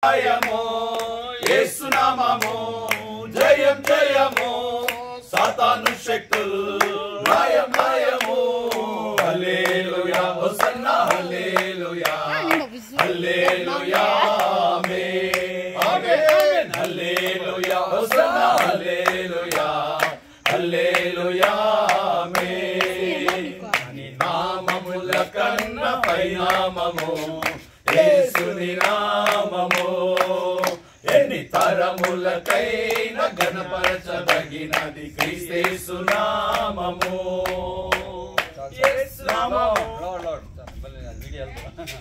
జయము యేసునామము జయం జయము సాతాను శక్తులు లయం లయము హల్లెలూయా హోసన్నా హల్లెలూయా హల్లెలూయా ఆమేన్ ఆమేన్ హల్లెలూయా హోసన్నా హల్లెలూయా హల్లెలూయా ఆమేన్ అని నామముల కన్న పైనామము యేసుని నామము ఎన్ని తరములకైన గణపరచదగినది క్రీస్తేసు నామము యేసు నామము లోడ్ లోడ్ వీడియో